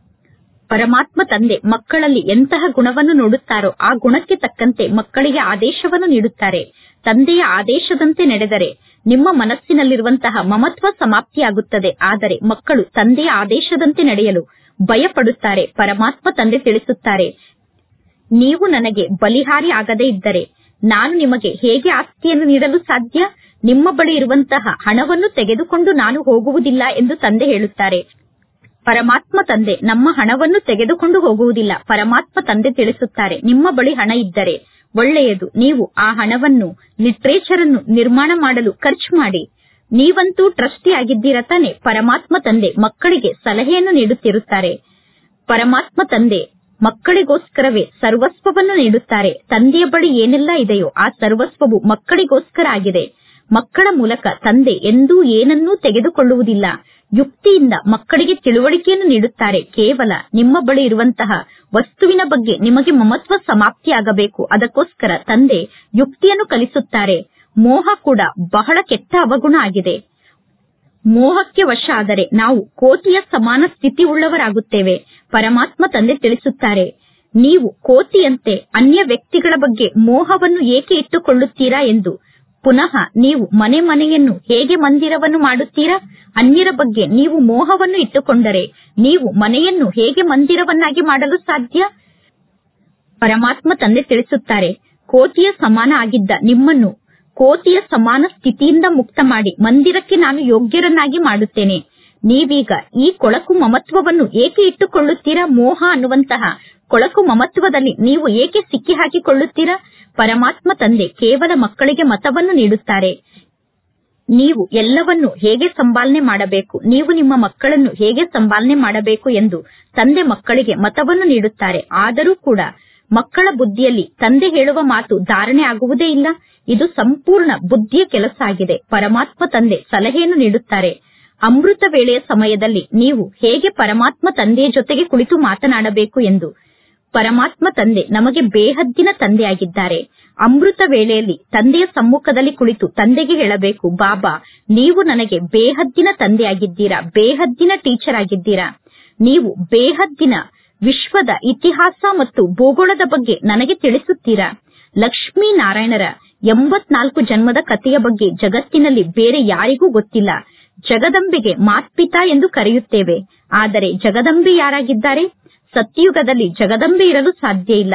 [SPEAKER 1] ಪರಮಾತ್ಮ ತಂದೆ ಮಕ್ಕಳಲ್ಲಿ ಎಂತಹ ಗುಣವನ್ನು ನೋಡುತ್ತಾರೋ ಆ ಗುಣಕ್ಕೆ ತಕ್ಕಂತೆ ಮಕ್ಕಳಿಗೆ ಆದೇಶವನ್ನು ನೀಡುತ್ತಾರೆ ತಂದೆಯ ಆದೇಶದಂತೆ ನಡೆದರೆ ನಿಮ್ಮ ಮನಸ್ಸಿನಲ್ಲಿರುವಂತಹ ಮಮತ್ವ ಸಮಾಪ್ತಿಯಾಗುತ್ತದೆ ಆದರೆ ಮಕ್ಕಳು ತಂದೆಯ ಆದೇಶದಂತೆ ನಡೆಯಲು ಭಯಪಡುತ್ತಾರೆ ಪರಮಾತ್ಮ ತಂದೆ ತಿಳಿಸುತ್ತಾರೆ ನೀವು ನನಗೆ ಬಲಿಹಾರಿ ಆಗದೇ ಇದ್ದರೆ ನಾನು ನಿಮಗೆ ಹೇಗೆ ಆಸ್ತಿಯನ್ನು ನೀಡಲು ಸಾಧ್ಯ ನಿಮ್ಮ ಬಳಿ ಇರುವಂತಹ ಹಣವನ್ನು ತೆಗೆದುಕೊಂಡು ನಾನು ಹೋಗುವುದಿಲ್ಲ ಎಂದು ತಂದೆ ಹೇಳುತ್ತಾರೆ ಪರಮಾತ್ಮ ತಂದೆ ನಮ್ಮ ಹಣವನ್ನು ತೆಗೆದುಕೊಂಡು ಹೋಗುವುದಿಲ್ಲ ಪರಮಾತ್ಮ ತಂದೆ ತಿಳಿಸುತ್ತಾರೆ ನಿಮ್ಮ ಬಳಿ ಹಣ ಇದ್ದರೆ ಒಳ್ಳೆಯದು ನೀವು ಆ ಹಣವನ್ನು ಲಿಟ್ರೇಚರ್ ಅನ್ನು ನಿರ್ಮಾಣ ಮಾಡಲು ಖರ್ಚು ಮಾಡಿ ನೀವಂತೂ ಟ್ರಸ್ಟಿ ಆಗಿದ್ದೀರ ತಾನೆ ಪರಮಾತ್ಮ ತಂದೆ ಮಕ್ಕಳಿಗೆ ಸಲಹೆಯನ್ನು ನೀಡುತ್ತಿರುತ್ತಾರೆ ಪರಮಾತ್ಮ ತಂದೆ ಮಕ್ಕಳಿಗೋಸ್ಕರವೇ ಸರ್ವಸ್ವವನ್ನು ನೀಡುತ್ತಾರೆ ತಂದೆಯ ಬಳಿ ಏನೆಲ್ಲ ಇದೆಯೋ ಆ ಸರ್ವಸ್ವವು ಮಕ್ಕಳಿಗೋಸ್ಕರ ಆಗಿದೆ ಮಕ್ಕಳ ಮೂಲಕ ತಂದೆ ಎಂದೂ ಏನನ್ನೂ ತೆಗೆದುಕೊಳ್ಳುವುದಿಲ್ಲ ಯುಕ್ತಿಯಿಂದ ಮಕ್ಕಳಿಗೆ ತಿಳುವಳಿಕೆಯನ್ನು ನೀಡುತ್ತಾರೆ ಕೇವಲ ನಿಮ್ಮ ಬಳಿ ಇರುವಂತಹ ವಸ್ತುವಿನ ಬಗ್ಗೆ ನಿಮಗೆ ಮಮತ್ವ ಸಮಾಪ್ತಿಯಾಗಬೇಕು ಅದಕ್ಕೋಸ್ಕರ ತಂದೆ ಯುಕ್ತಿಯನ್ನು ಕಲಿಸುತ್ತಾರೆ ಮೋಹ ಕೂಡ ಬಹಳ ಕೆಟ್ಟ ಅವಗುಣ ಆಗಿದೆ ಮೋಹಕ್ಕೆ ವಶ ಆದರೆ ನಾವು ಕೋತಿಯ ಸಮಾನ ಸ್ಥಿತಿ ಉಳ್ಳವರಾಗುತ್ತೇವೆ ಪರಮಾತ್ಮ ತಂದೆ ತಿಳಿಸುತ್ತಾರೆ ನೀವು ಕೋತಿಯಂತೆ ಅನ್ಯ ವ್ಯಕ್ತಿಗಳ ಬಗ್ಗೆ ಮೋಹವನ್ನು ಏಕೆ ಇಟ್ಟುಕೊಳ್ಳುತ್ತೀರಾ ಎಂದು ಪುನಃ ನೀವು ಮನೆ ಮನೆಯನ್ನು ಹೇಗೆ ಮಂದಿರವನ್ನು ಮಾಡುತ್ತೀರಾ ಅನ್ಯರ ಬಗ್ಗೆ ನೀವು ಮೋಹವನ್ನು ಇಟ್ಟುಕೊಂಡರೆ ನೀವು ಮನೆಯನ್ನು ಹೇಗೆ ಮಂದಿರವನ್ನಾಗಿ ಮಾಡಲು ಸಾಧ್ಯ ಪರಮಾತ್ಮ ತಂದೆ ತಿಳಿಸುತ್ತಾರೆ ಕೋತಿಯ ಸಮಾನ ಆಗಿದ್ದ ನಿಮ್ಮನ್ನು ಕೋತಿಯ ಸಮಾನ ಸ್ಥಿತಿಯಿಂದ ಮುಕ್ತ ಮಾಡಿ ಮಂದಿರಕ್ಕೆ ನಾನು ಯೋಗ್ಯರನ್ನಾಗಿ ಮಾಡುತ್ತೇನೆ ನೀವೀಗ ಈ ಕೊಳಕು ಮಮತ್ವವನ್ನು ಏಕೆ ಇಟ್ಟುಕೊಳ್ಳುತ್ತೀರಾ ಮೋಹ ಅನ್ನುವಂತಹ ಕೊಳಕು ಮಮತ್ವದಲ್ಲಿ ನೀವು ಏಕೆ ಸಿಕ್ಕಿ ಹಾಕಿಕೊಳ್ಳುತ್ತೀರಾ ಪರಮಾತ್ಮ ತಂದೆ ಕೇವಲ ಮಕ್ಕಳಿಗೆ ಮತವನ್ನು ನೀಡುತ್ತಾರೆ ನೀವು ಎಲ್ಲವನ್ನು ಹೇಗೆ ಸಂಪಾಲನೆ ಮಾಡಬೇಕು ನೀವು ನಿಮ್ಮ ಮಕ್ಕಳನ್ನು ಹೇಗೆ ಸಂಪಾಲನೆ ಮಾಡಬೇಕು ಎಂದು ತಂದೆ ಮಕ್ಕಳಿಗೆ ಮತವನ್ನು ನೀಡುತ್ತಾರೆ ಆದರೂ ಕೂಡ ಮಕ್ಕಳ ಬುದ್ಧಿಯಲ್ಲಿ ತಂದೆ ಹೇಳುವ ಮಾತು ಧಾರಣೆ ಆಗುವುದೇ ಇಲ್ಲ ಇದು ಸಂಪೂರ್ಣ ಬುದ್ಧಿಯ ಕೆಲಸ ಆಗಿದೆ ಪರಮಾತ್ಮ ತಂದೆ ಸಲಹೆಯನ್ನು ನೀಡುತ್ತಾರೆ ಅಮೃತ ವೇಳೆಯ ಸಮಯದಲ್ಲಿ ನೀವು ಹೇಗೆ ಪರಮಾತ್ಮ ತಂದೆಯ ಜೊತೆಗೆ ಕುಳಿತು ಮಾತನಾಡಬೇಕು ಎಂದು ಪರಮಾತ್ಮ ತಂದೆ ನಮಗೆ ಬೇಹದ್ದಿನ ತಂದೆಯಾಗಿದ್ದಾರೆ ಅಮೃತ ವೇಳೆಯಲ್ಲಿ ತಂದೆಯ ಸಮ್ಮುಖದಲ್ಲಿ ಕುಳಿತು ತಂದೆಗೆ ಹೇಳಬೇಕು ಬಾಬಾ ನೀವು ನನಗೆ ಬೇಹದ್ದಿನ ತಂದೆಯಾಗಿದ್ದೀರಾ ಬೇಹದ್ದಿನ ಟೀಚರ್ ಆಗಿದ್ದೀರಾ ನೀವು ಬೇಹದ್ದಿನ ವಿಶ್ವದ ಇತಿಹಾಸ ಮತ್ತು ಭೂಗೋಳದ ಬಗ್ಗೆ ನನಗೆ ತಿಳಿಸುತ್ತೀರಾ ಲಕ್ಷ್ಮೀ ನಾರಾಯಣರ ಎಂಬತ್ನಾಲ್ಕು ಜನ್ಮದ ಕಥೆಯ ಬಗ್ಗೆ ಜಗತ್ತಿನಲ್ಲಿ ಬೇರೆ ಯಾರಿಗೂ ಗೊತ್ತಿಲ್ಲ ಜಗದಂಬೆಗೆ ಮಾತ್ಪಿತಾ ಎಂದು ಕರೆಯುತ್ತೇವೆ ಆದರೆ ಜಗದಂಬೆ ಯಾರಾಗಿದ್ದಾರೆ ಸತ್ಯುಗದಲ್ಲಿ ಜಗದಂಬೆ ಇರಲು ಸಾಧ್ಯ ಇಲ್ಲ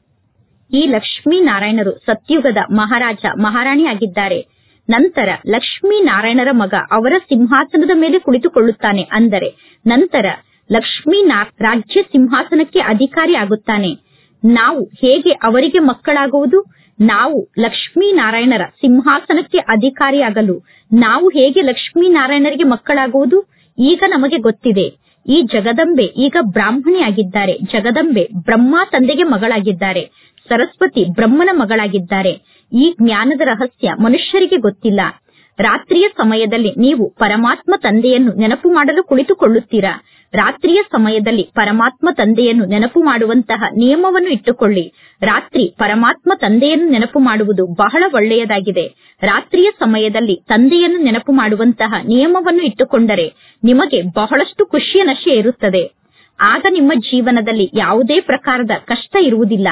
[SPEAKER 1] ಈ ಲಕ್ಷ್ಮೀ ನಾರಾಯಣರು ಸತ್ಯುಗದ ಮಹಾರಾಜ ಮಹಾರಾಣಿ ಆಗಿದ್ದಾರೆ ನಂತರ ಲಕ್ಷ್ಮೀ ನಾರಾಯಣರ ಮಗ ಅವರ ಸಿಂಹಾಸನದ ಮೇಲೆ ಕುಳಿತುಕೊಳ್ಳುತ್ತಾನೆ ಅಂದರೆ ನಂತರ ಲಕ್ಷ್ಮೀ ರಾಜ್ಯ ಸಿಂಹಾಸನಕ್ಕೆ ಅಧಿಕಾರಿ ಆಗುತ್ತಾನೆ ನಾವು ಹೇಗೆ ಅವರಿಗೆ ಮಕ್ಕಳಾಗುವುದು ನಾವು ಲಕ್ಷ್ಮೀ ನಾರಾಯಣರ ಸಿಂಹಾಸನಕ್ಕೆ ಅಧಿಕಾರಿಯಾಗಲು ನಾವು ಹೇಗೆ ಲಕ್ಷ್ಮೀ ನಾರಾಯಣರಿಗೆ ಮಕ್ಕಳಾಗುವುದು ಈಗ ನಮಗೆ ಗೊತ್ತಿದೆ ಈ ಜಗದಂಬೆ ಈಗ ಬ್ರಾಹ್ಮಣಿಯಾಗಿದ್ದಾರೆ ಜಗದಂಬೆ ಬ್ರಹ್ಮ ತಂದೆಗೆ ಮಗಳಾಗಿದ್ದಾರೆ ಸರಸ್ವತಿ ಬ್ರಹ್ಮನ ಮಗಳಾಗಿದ್ದಾರೆ ಈ ಜ್ಞಾನದ ರಹಸ್ಯ ಮನುಷ್ಯರಿಗೆ ಗೊತ್ತಿಲ್ಲ ರಾತ್ರಿಯ ಸಮಯದಲ್ಲಿ ನೀವು ಪರಮಾತ್ಮ ತಂದೆಯನ್ನು ನೆನಪು ಮಾಡಲು ಕುಳಿತುಕೊಳ್ಳುತ್ತೀರಾ ರಾತ್ರಿಯ ಸಮಯದಲ್ಲಿ ಪರಮಾತ್ಮ ತಂದೆಯನ್ನು ನೆನಪು ಮಾಡುವಂತಹ ನಿಯಮವನ್ನು ಇಟ್ಟುಕೊಳ್ಳಿ ರಾತ್ರಿ ಪರಮಾತ್ಮ ತಂದೆಯನ್ನು ನೆನಪು ಮಾಡುವುದು ಬಹಳ ಒಳ್ಳೆಯದಾಗಿದೆ ರಾತ್ರಿಯ ಸಮಯದಲ್ಲಿ ತಂದೆಯನ್ನು ನೆನಪು ಮಾಡುವಂತಹ ನಿಯಮವನ್ನು ಇಟ್ಟುಕೊಂಡರೆ ನಿಮಗೆ ಬಹಳಷ್ಟು ಖುಷಿಯ ನಶೆ ಇರುತ್ತದೆ ಆಗ ನಿಮ್ಮ ಜೀವನದಲ್ಲಿ ಯಾವುದೇ ಪ್ರಕಾರದ ಕಷ್ಟ ಇರುವುದಿಲ್ಲ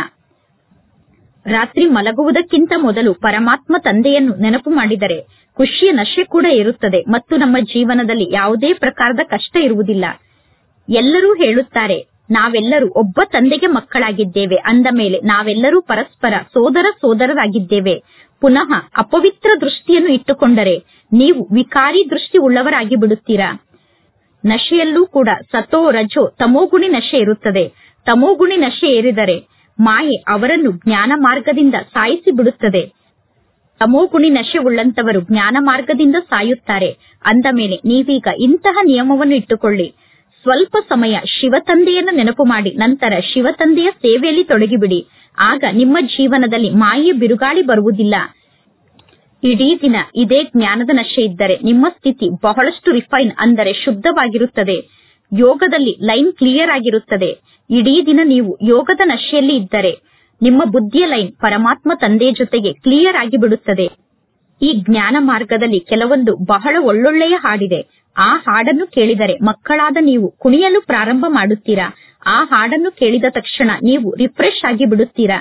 [SPEAKER 1] ರಾತ್ರಿ ಮಲಗುವುದಕ್ಕಿಂತ ಮೊದಲು ಪರಮಾತ್ಮ ತಂದೆಯನ್ನು ನೆನಪು ಮಾಡಿದರೆ ಖುಷಿಯ ನಶೆ ಕೂಡ ಇರುತ್ತದೆ ಮತ್ತು ನಮ್ಮ ಜೀವನದಲ್ಲಿ ಯಾವುದೇ ಪ್ರಕಾರದ ಕಷ್ಟ ಇರುವುದಿಲ್ಲ ಎಲ್ಲರೂ ಹೇಳುತ್ತಾರೆ ನಾವೆಲ್ಲರೂ ಒಬ್ಬ ತಂದೆಗೆ ಮಕ್ಕಳಾಗಿದ್ದೇವೆ ಅಂದ ಮೇಲೆ ನಾವೆಲ್ಲರೂ ಪರಸ್ಪರ ಸೋದರ ಸೋದರರಾಗಿದ್ದೇವೆ ಪುನಃ ಅಪವಿತ್ರ ದೃಷ್ಟಿಯನ್ನು ಇಟ್ಟುಕೊಂಡರೆ ನೀವು ವಿಕಾರಿ ದೃಷ್ಟಿ ಉಳ್ಳವರಾಗಿ ಬಿಡುತ್ತೀರಾ ನಶೆಯಲ್ಲೂ ಕೂಡ ಸತೋ ರಜೋ ತಮೋಗುಣಿ ನಶೆ ಇರುತ್ತದೆ ತಮೋಗುಣಿ ನಶೆ ಏರಿದರೆ ಮಾಯೆ ಅವರನ್ನು ಜ್ಞಾನ ಮಾರ್ಗದಿಂದ ಸಾಯಿಸಿ ಬಿಡುತ್ತದೆ ತಮೋಗುಣಿ ನಶೆ ಉಳ್ಳಂತವರು ಜ್ಞಾನ ಮಾರ್ಗದಿಂದ ಸಾಯುತ್ತಾರೆ ಅಂದ ಮೇಲೆ ನೀವೀಗ ಇಂತಹ ನಿಯಮವನ್ನು ಇಟ್ಟುಕೊಳ್ಳಿ ಸ್ವಲ್ಪ ಸಮಯ ಶಿವತಂದೆಯನ್ನು ನೆನಪು ಮಾಡಿ ನಂತರ ಶಿವತಂದೆಯ ಸೇವೆಯಲ್ಲಿ ತೊಡಗಿಬಿಡಿ ಆಗ ನಿಮ್ಮ ಜೀವನದಲ್ಲಿ ಮಾಯೆಯ ಬಿರುಗಾಳಿ ಬರುವುದಿಲ್ಲ ಇಡೀ ದಿನ ಇದೇ ಜ್ಞಾನದ ನಶೆ ಇದ್ದರೆ ನಿಮ್ಮ ಸ್ಥಿತಿ ಬಹಳಷ್ಟು ರಿಫೈನ್ ಅಂದರೆ ಶುದ್ಧವಾಗಿರುತ್ತದೆ ಯೋಗದಲ್ಲಿ ಲೈನ್ ಕ್ಲಿಯರ್ ಆಗಿರುತ್ತದೆ ಇಡೀ ದಿನ ನೀವು ಯೋಗದ ನಶೆಯಲ್ಲಿ ಇದ್ದರೆ ನಿಮ್ಮ ಬುದ್ಧಿಯ ಲೈನ್ ಪರಮಾತ್ಮ ತಂದೆಯ ಜೊತೆಗೆ ಕ್ಲಿಯರ್ ಆಗಿ ಬಿಡುತ್ತದೆ ಈ ಜ್ಞಾನ ಮಾರ್ಗದಲ್ಲಿ ಕೆಲವೊಂದು ಬಹಳ ಒಳ್ಳೊಳ್ಳೆಯ ಹಾಡಿದೆ ಆ ಹಾಡನ್ನು ಕೇಳಿದರೆ ಮಕ್ಕಳಾದ ನೀವು ಕುಣಿಯಲು ಪ್ರಾರಂಭ ಮಾಡುತ್ತೀರಾ ಆ ಹಾಡನ್ನು ಕೇಳಿದ ತಕ್ಷಣ ನೀವು ರಿಫ್ರೆಶ್ ಆಗಿ ಬಿಡುತ್ತೀರಾ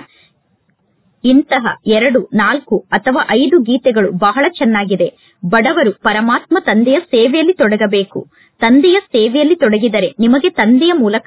[SPEAKER 1] ಇಂತಹ ಎರಡು ನಾಲ್ಕು ಅಥವಾ ಐದು ಗೀತೆಗಳು ಬಹಳ ಚೆನ್ನಾಗಿದೆ ಬಡವರು ಪರಮಾತ್ಮ ತಂದೆಯ ಸೇವೆಯಲ್ಲಿ ತೊಡಗಬೇಕು ತಂದೆಯ ಸೇವೆಯಲ್ಲಿ ತೊಡಗಿದರೆ ನಿಮಗೆ ತಂದೆಯ ಮೂಲಕ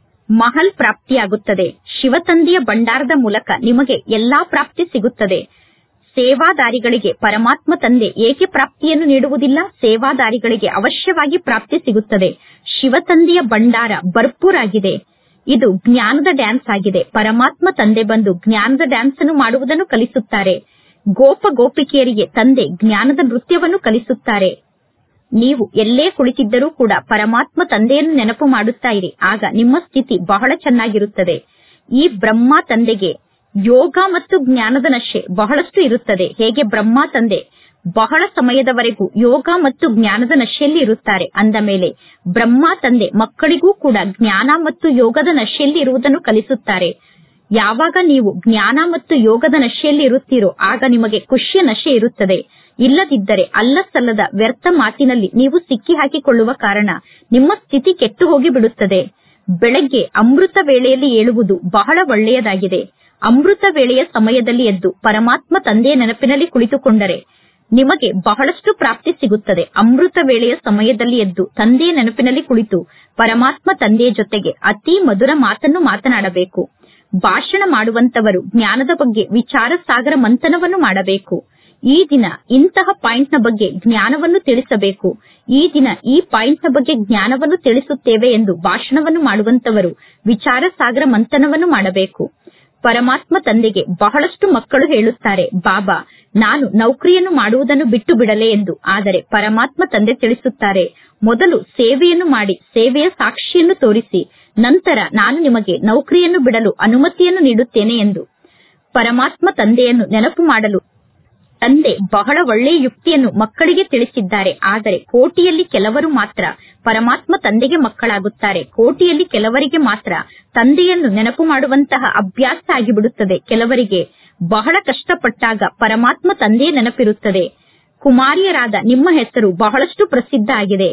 [SPEAKER 1] ಮಹಲ್ ಪ್ರಾಪ್ತಿಯಾಗುತ್ತದೆ ಶಿವತಂದೆಯ ಭಂಡಾರದ ಮೂಲಕ ನಿಮಗೆ ಎಲ್ಲಾ ಪ್ರಾಪ್ತಿ ಸಿಗುತ್ತದೆ ಸೇವಾದಾರಿಗಳಿಗೆ ಪರಮಾತ್ಮ ತಂದೆ ಏಕೆ ಪ್ರಾಪ್ತಿಯನ್ನು ನೀಡುವುದಿಲ್ಲ ಸೇವಾದಾರಿಗಳಿಗೆ ಅವಶ್ಯವಾಗಿ ಪ್ರಾಪ್ತಿ ಸಿಗುತ್ತದೆ ಶಿವತಂದೆಯ ಭಂಡಾರ ಭರ್ಪೂರಾಗಿದೆ ಇದು ಜ್ಞಾನದ ಡ್ಯಾನ್ಸ್ ಆಗಿದೆ ಪರಮಾತ್ಮ ತಂದೆ ಬಂದು ಜ್ಞಾನದ ಡ್ಯಾನ್ಸ್ ಅನ್ನು ಮಾಡುವುದನ್ನು ಕಲಿಸುತ್ತಾರೆ ಗೋಪ ಗೋಪಿಕೆಯರಿಗೆ ತಂದೆ ಜ್ಞಾನದ ನೃತ್ಯವನ್ನು ಕಲಿಸುತ್ತಾರೆ ನೀವು ಎಲ್ಲೇ ಕುಳಿತಿದ್ದರೂ ಕೂಡ ಪರಮಾತ್ಮ ತಂದೆಯನ್ನು ನೆನಪು ಮಾಡುತ್ತಾ ಇರಿ ಆಗ ನಿಮ್ಮ ಸ್ಥಿತಿ ಬಹಳ ಚೆನ್ನಾಗಿರುತ್ತದೆ ಈ ಬ್ರಹ್ಮ ತಂದೆಗೆ ಯೋಗ ಮತ್ತು ಜ್ಞಾನದ ನಶೆ ಬಹಳಷ್ಟು ಇರುತ್ತದೆ ಹೇಗೆ ಬ್ರಹ್ಮ ತಂದೆ ಬಹಳ ಸಮಯದವರೆಗೂ ಯೋಗ ಮತ್ತು ಜ್ಞಾನದ ನಶೆಯಲ್ಲಿ ಇರುತ್ತಾರೆ ಅಂದ ಮೇಲೆ ಬ್ರಹ್ಮ ತಂದೆ ಮಕ್ಕಳಿಗೂ ಕೂಡ ಜ್ಞಾನ ಮತ್ತು ಯೋಗದ ನಶೆಯಲ್ಲಿ ಇರುವುದನ್ನು ಕಲಿಸುತ್ತಾರೆ ಯಾವಾಗ ನೀವು ಜ್ಞಾನ ಮತ್ತು ಯೋಗದ ನಶೆಯಲ್ಲಿ ಇರುತ್ತೀರೋ ಆಗ ನಿಮಗೆ ಖುಷಿಯ ನಶೆ ಇರುತ್ತದೆ ಇಲ್ಲದಿದ್ದರೆ ಅಲ್ಲ ಸಲ್ಲದ ವ್ಯರ್ಥ ಮಾತಿನಲ್ಲಿ ನೀವು ಸಿಕ್ಕಿ ಹಾಕಿಕೊಳ್ಳುವ ಕಾರಣ ನಿಮ್ಮ ಸ್ಥಿತಿ ಕೆಟ್ಟು ಹೋಗಿ ಬಿಡುತ್ತದೆ ಬೆಳಗ್ಗೆ ಅಮೃತ ವೇಳೆಯಲ್ಲಿ ಏಳುವುದು ಬಹಳ ಒಳ್ಳೆಯದಾಗಿದೆ ಅಮೃತ ವೇಳೆಯ ಸಮಯದಲ್ಲಿ ಎದ್ದು ಪರಮಾತ್ಮ ತಂದೆಯ ನೆನಪಿನಲ್ಲಿ ಕುಳಿತುಕೊಂಡರೆ ನಿಮಗೆ ಬಹಳಷ್ಟು ಪ್ರಾಪ್ತಿ ಸಿಗುತ್ತದೆ ಅಮೃತ ವೇಳೆಯ ಸಮಯದಲ್ಲಿ ಎದ್ದು ತಂದೆಯ ನೆನಪಿನಲ್ಲಿ ಕುಳಿತು ಪರಮಾತ್ಮ ತಂದೆಯ ಜೊತೆಗೆ ಅತಿ ಮಧುರ ಮಾತನ್ನು ಮಾತನಾಡಬೇಕು ಭಾಷಣ ಮಾಡುವಂತವರು ಜ್ಞಾನದ ಬಗ್ಗೆ ವಿಚಾರ ಸಾಗರ ಮಂಥನವನ್ನು ಮಾಡಬೇಕು ಈ ದಿನ ಇಂತಹ ಪಾಯಿಂಟ್ ನ ಬಗ್ಗೆ ಜ್ಞಾನವನ್ನು ತಿಳಿಸಬೇಕು ಈ ದಿನ ಈ ಪಾಯಿಂಟ್ ನ ಬಗ್ಗೆ ಜ್ಞಾನವನ್ನು ತಿಳಿಸುತ್ತೇವೆ ಎಂದು ಭಾಷಣವನ್ನು ಮಾಡುವಂತವರು ವಿಚಾರ ಸಾಗರ ಮಂಥನವನ್ನು ಮಾಡಬೇಕು ಪರಮಾತ್ಮ ತಂದೆಗೆ ಬಹಳಷ್ಟು ಮಕ್ಕಳು ಹೇಳುತ್ತಾರೆ ಬಾಬಾ ನಾನು ನೌಕರಿಯನ್ನು ಮಾಡುವುದನ್ನು ಬಿಟ್ಟು ಬಿಡಲೆ ಎಂದು ಆದರೆ ಪರಮಾತ್ಮ ತಂದೆ ತಿಳಿಸುತ್ತಾರೆ ಮೊದಲು ಸೇವೆಯನ್ನು ಮಾಡಿ ಸೇವೆಯ ಸಾಕ್ಷಿಯನ್ನು ತೋರಿಸಿ ನಂತರ ನಾನು ನಿಮಗೆ ನೌಕರಿಯನ್ನು ಬಿಡಲು ಅನುಮತಿಯನ್ನು ನೀಡುತ್ತೇನೆ ಎಂದು ಪರಮಾತ್ಮ ತಂದೆಯನ್ನು ನೆನಪು ಮಾಡಲು ತಂದೆ ಬಹಳ ಒಳ್ಳೆಯ ಯುಕ್ತಿಯನ್ನು ಮಕ್ಕಳಿಗೆ ತಿಳಿಸಿದ್ದಾರೆ ಆದರೆ ಕೋಟಿಯಲ್ಲಿ ಕೆಲವರು ಮಾತ್ರ ಪರಮಾತ್ಮ ತಂದೆಗೆ ಮಕ್ಕಳಾಗುತ್ತಾರೆ ಕೋಟಿಯಲ್ಲಿ ಕೆಲವರಿಗೆ ಮಾತ್ರ ತಂದೆಯನ್ನು ನೆನಪು ಮಾಡುವಂತಹ ಅಭ್ಯಾಸ ಆಗಿಬಿಡುತ್ತದೆ ಕೆಲವರಿಗೆ ಬಹಳ ಕಷ್ಟಪಟ್ಟಾಗ ಪರಮಾತ್ಮ ತಂದೆಯ ನೆನಪಿರುತ್ತದೆ ಕುಮಾರಿಯರಾದ ನಿಮ್ಮ ಹೆಸರು ಬಹಳಷ್ಟು ಪ್ರಸಿದ್ಧ ಆಗಿದೆ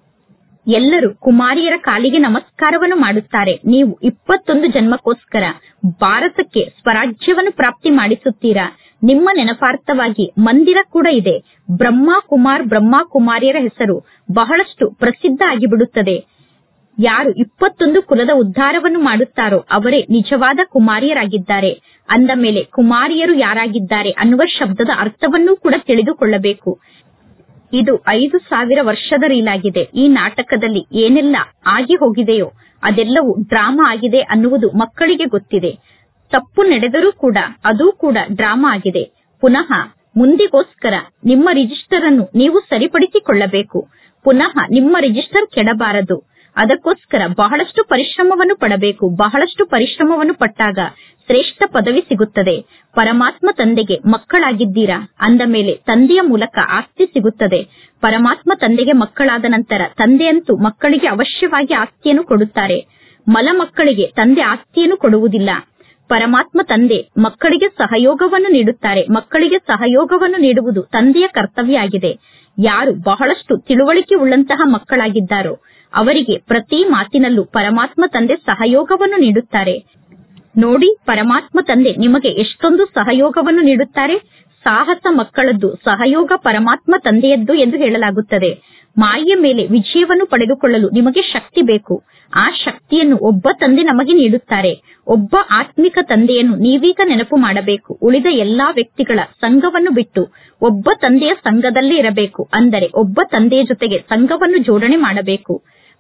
[SPEAKER 1] ಎಲ್ಲರೂ ಕುಮಾರಿಯರ ಕಾಲಿಗೆ ನಮಸ್ಕಾರವನ್ನು ಮಾಡುತ್ತಾರೆ ನೀವು ಇಪ್ಪತ್ತೊಂದು ಜನ್ಮಕ್ಕೋಸ್ಕರ ಭಾರತಕ್ಕೆ ಸ್ವರಾಜ್ಯವನ್ನು ಪ್ರಾಪ್ತಿ ಮಾಡಿಸುತ್ತೀರಾ ನಿಮ್ಮ ನೆನಪಾರ್ಥವಾಗಿ ಮಂದಿರ ಕೂಡ ಇದೆ ಬ್ರಹ್ಮ ಕುಮಾರ್ ಬ್ರಹ್ಮ ಕುಮಾರಿಯರ ಹೆಸರು ಬಹಳಷ್ಟು ಪ್ರಸಿದ್ಧ ಆಗಿಬಿಡುತ್ತದೆ ಯಾರು ಇಪ್ಪತ್ತೊಂದು ಕುಲದ ಉದ್ಧಾರವನ್ನು ಮಾಡುತ್ತಾರೋ ಅವರೇ ನಿಜವಾದ ಕುಮಾರಿಯರಾಗಿದ್ದಾರೆ ಅಂದ ಮೇಲೆ ಕುಮಾರಿಯರು ಯಾರಾಗಿದ್ದಾರೆ ಅನ್ನುವ ಶಬ್ದದ ಅರ್ಥವನ್ನೂ ಕೂಡ ತಿಳಿದುಕೊಳ್ಳಬೇಕು ಇದು ಐದು ಸಾವಿರ ವರ್ಷದ ರೀಲಾಗಿದೆ ಈ ನಾಟಕದಲ್ಲಿ ಏನೆಲ್ಲ ಆಗಿ ಹೋಗಿದೆಯೋ ಅದೆಲ್ಲವೂ ಡ್ರಾಮಾ ಆಗಿದೆ ಅನ್ನುವುದು ಮಕ್ಕಳಿಗೆ ಗೊತ್ತಿದೆ ತಪ್ಪು ನಡೆದರೂ ಕೂಡ ಅದೂ ಕೂಡ ಡ್ರಾಮಾ ಆಗಿದೆ ಪುನಃ ಮುಂದಿಗೋಸ್ಕರ ನಿಮ್ಮ ರಿಜಿಸ್ಟರ್ ಅನ್ನು ನೀವು ಸರಿಪಡಿಸಿಕೊಳ್ಳಬೇಕು ಪುನಃ ನಿಮ್ಮ ರಿಜಿಸ್ಟರ್ ಕೆಡಬಾರದು ಅದಕ್ಕೋಸ್ಕರ ಬಹಳಷ್ಟು ಪರಿಶ್ರಮವನ್ನು ಪಡಬೇಕು ಬಹಳಷ್ಟು ಪರಿಶ್ರಮವನ್ನು ಪಟ್ಟಾಗ ಶ್ರೇಷ್ಠ ಪದವಿ ಸಿಗುತ್ತದೆ ಪರಮಾತ್ಮ ತಂದೆಗೆ ಮಕ್ಕಳಾಗಿದ್ದೀರಾ ಅಂದ ಮೇಲೆ ತಂದೆಯ ಮೂಲಕ ಆಸ್ತಿ ಸಿಗುತ್ತದೆ ಪರಮಾತ್ಮ ತಂದೆಗೆ ಮಕ್ಕಳಾದ ನಂತರ ತಂದೆಯಂತೂ ಮಕ್ಕಳಿಗೆ ಅವಶ್ಯವಾಗಿ ಆಸ್ತಿಯನ್ನು ಕೊಡುತ್ತಾರೆ ಮಲ ಮಕ್ಕಳಿಗೆ ತಂದೆ ಆಸ್ತಿಯನ್ನು ಕೊಡುವುದಿಲ್ಲ ಪರಮಾತ್ಮ ತಂದೆ ಮಕ್ಕಳಿಗೆ ಸಹಯೋಗವನ್ನು ನೀಡುತ್ತಾರೆ ಮಕ್ಕಳಿಗೆ ಸಹಯೋಗವನ್ನು ನೀಡುವುದು ತಂದೆಯ ಕರ್ತವ್ಯ ಆಗಿದೆ ಯಾರು ಬಹಳಷ್ಟು ತಿಳುವಳಿಕೆ ಉಳ್ಳಂತಹ ಮಕ್ಕಳಾಗಿದ್ದಾರೋ ಅವರಿಗೆ ಪ್ರತಿ ಮಾತಿನಲ್ಲೂ ಪರಮಾತ್ಮ ತಂದೆ ಸಹಯೋಗವನ್ನು ನೀಡುತ್ತಾರೆ ನೋಡಿ ಪರಮಾತ್ಮ ತಂದೆ ನಿಮಗೆ ಎಷ್ಟೊಂದು ಸಹಯೋಗವನ್ನು ನೀಡುತ್ತಾರೆ ಸಾಹಸ ಮಕ್ಕಳದ್ದು ಸಹಯೋಗ ಪರಮಾತ್ಮ ತಂದೆಯದ್ದು ಎಂದು ಹೇಳಲಾಗುತ್ತದೆ ಮಾಯೆಯ ಮೇಲೆ ವಿಜಯವನ್ನು ಪಡೆದುಕೊಳ್ಳಲು ನಿಮಗೆ ಶಕ್ತಿ ಬೇಕು ಆ ಶಕ್ತಿಯನ್ನು ಒಬ್ಬ ತಂದೆ ನಮಗೆ ನೀಡುತ್ತಾರೆ ಒಬ್ಬ ಆತ್ಮಿಕ ತಂದೆಯನ್ನು ನೀವೀಗ ನೆನಪು ಮಾಡಬೇಕು ಉಳಿದ ಎಲ್ಲಾ ವ್ಯಕ್ತಿಗಳ ಸಂಘವನ್ನು ಬಿಟ್ಟು ಒಬ್ಬ ತಂದೆಯ ಸಂಘದಲ್ಲೇ ಇರಬೇಕು ಅಂದರೆ ಒಬ್ಬ ತಂದೆಯ ಜೊತೆಗೆ ಸಂಘವನ್ನು ಜೋಡಣೆ ಮಾಡಬೇಕು